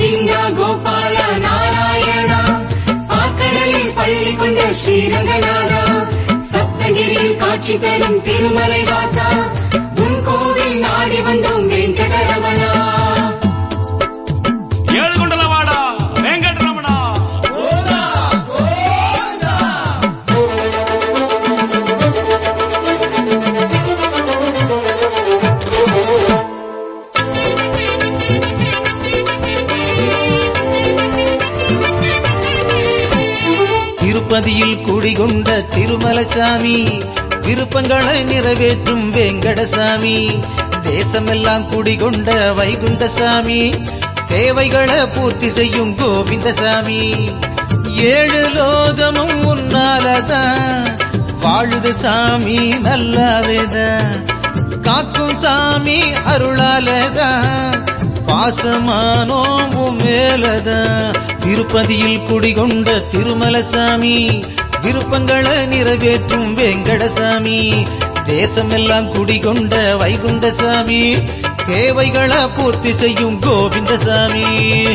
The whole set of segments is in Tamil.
கோவிந்தா கோபால நாராயணா ஆக்கடலில் பள்ளி கொண்ட ஸ்ரீரங்கநாதா சப்தகிரியில் காட்சி தரும் திருமலை வாசா உன் கோவில் நாடி வந்தோம் வெங்கடரமணா ఏడుగుండలవాడా వెంకటరమణ திருப்பதியில் குடிகொண்ட திருமலசாமி விருப்பங்களை நிறைவேற்றும் வெங்கடசாமி தேசமெல்லாம் குடிகொண்ட வைகுண்டசாமி தேவைகளை பூர்த்தி செய்யும் கோவிந்தசாமி ஏழு லோகமும் உன்னாலதான் வாழுது சாமி நல்லாவேதான் காக்கும் சாமி அருளாலதான் பாசமானோம் உன் மேலதான் திருப்பதியில் குடிகொண்ட திருமலசாமி விருப்பங்களை நிறைவேற்றும் வெங்கடசாமி தேசமெல்லாம் குடிகொண்ட வைகுண்டசாமி தேவைகளை பூர்த்தி செய்யும் கோவிந்தசாமி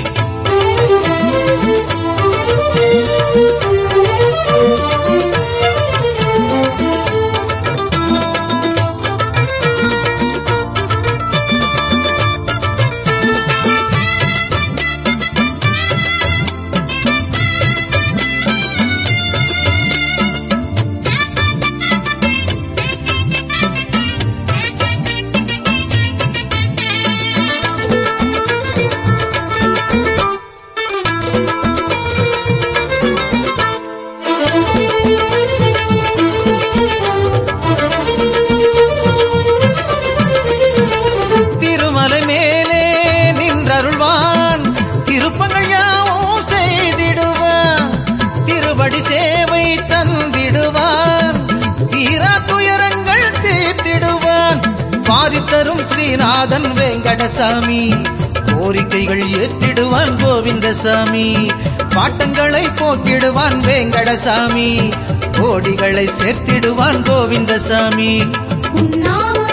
திருமலை மேலே நின்றருள்வான் திருப்பங்கள் யாவும் செய்திடுவான் திருவடி சேவை தந்திடுவான் தீரா துயரங்கள் தீர்த்திடுவான் பாரித்தரும் ஸ்ரீநாதன் வெங்கடசாமி கோரிக்கைகள் ஏற்றிடுவான் கோவிந்தசாமி பாட்டங்களை போக்கிடுவான் வெங்கடசாமி கோடிகளை சேர்த்திடுவான் கோவிந்தசாமி உன்னாமம்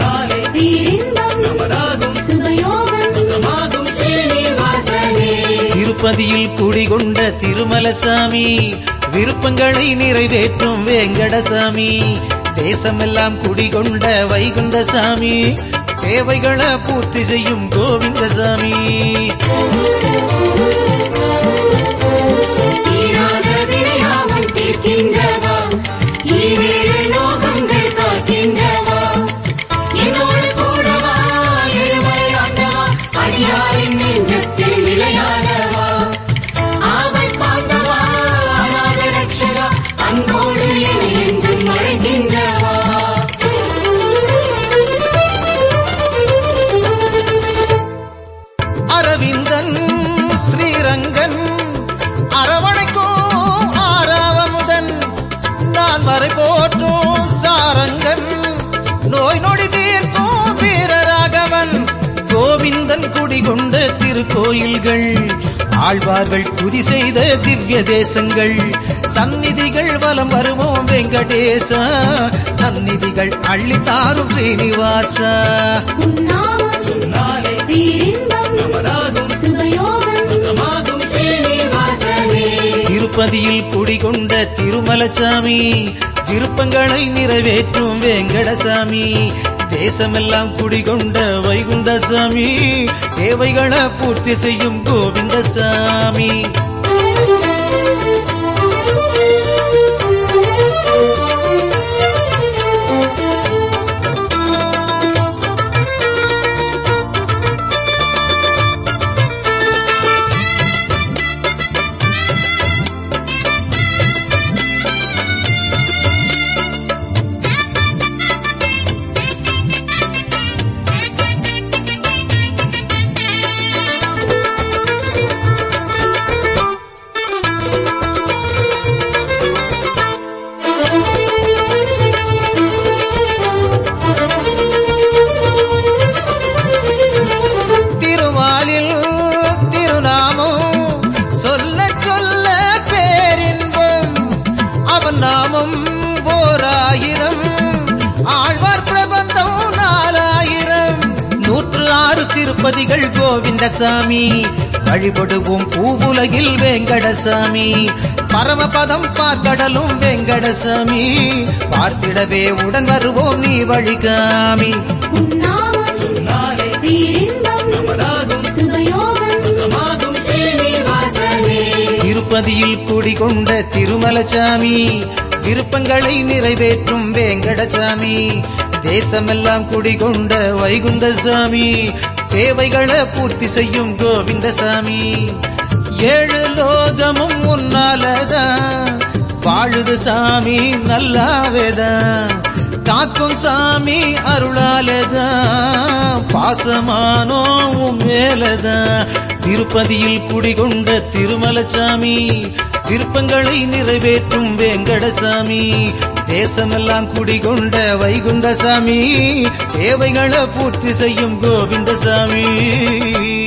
பேரின்பம் சுபயோகம் ஸ்ரீனிவாசனே திருப்பதியில் குடிகொண்ட திருமலசாமி விருப்பங்களை நிறைவேற்றும் வேங்கடசாமி தேசமெல்லாம் குடிகொண்ட வைகுண்டசாமி தேவைகளை பூர்த்தி செய்யும் கோவிந்தசாமி தீராத வினையாவும் தீர்க்கின்றவா ஈரேழு லோகங்கள் காக்கின்றவா என்னோடு கூடவா எழுமை ஆண்டவா அடியாரின் நெஞ்சத்தில் நிலையானவா ஆவல் பாண்டவா அநாத ரட்சகா அன்போடு என்னை என்றும் அழைக்கின்றவா அரவிந்தன் ஸ்ரீரங்கன் அரவணைக்கும் ஆராவமுதன் நான் வரை போற்றும் சாரங்கன் நோய் நொடி தீர்க்கும் வீரராகவன் கோவிந்தன் குடிகொண்ட திருக்கோயில்கள் ஆழ்வார்கள் துதி செய்த திவ்ய தேசங்கள் சந்நிதிகள் வலம் வருவோம் வெங்கடேசா நன்னிதிகள் அள்ளித்தாரும் ஸ்ரீனிவாசா உன்னாமம் பேரின்பம் சுபயோகம் ஸ்ரீனிவாசனே திருப்பதியில் குடிகொண்ட திருமலசாமி விருப்பங்களை நிறைவேற்றும் வெங்கடசாமி தேசமெல்லாம் குடிகொண்ட வைகுண்டசாமி தேவைகளை பூர்த்தி செய்யும் கோவிந்தசாமி திருமாலில் திருநாமம் சொல்ல சொல்ல பேரின்பம் அவன் நாமம் ஓராயிரம் ஆழ்வார் பிரபந்தம் நாலாயிரம் நூற்று ஆறு திருப்பதிகள் கோவிந்தசாமி வழிபடுவோம் பூவுலகில் வெங்கடசாமி பரமபதம் பார்க்கடலும் வெங்கடசாமி பார்த்திடவே உடன் வருவோம் நீ வழிகாமி உன்னாமம் பேரின்பம் சுபயோகம் சமாகும் ஸ்ரீனிவாசனே திருப்பதியில் குடிகொண்ட திருமலசாமி விருப்பங்களை நிறைவேற்றும் வேங்கடசாமி தேசமெல்லாம் குடிகொண்ட வைகுந்தசாமி தேவைகளை பூர்த்தி செய்யும் கோவிந்தசாமி ஏழு லோகமும் உன்னாலதான் வாழுது சாமி நல்லாவேதான் காக்கும் சாமி அருளாலதான் பாசமானோ உன் மேலதான் திருப்பதியில் குடிகொண்ட திருமலசாமி விருப்பங்களை நிறைவேற்றும் வேங்கடசாமி தேசமெல்லாம் குடிகொண்ட வைகுந்தசாமி தேவைகளை பூர்த்தி செய்யும் கோவிந்தசாமி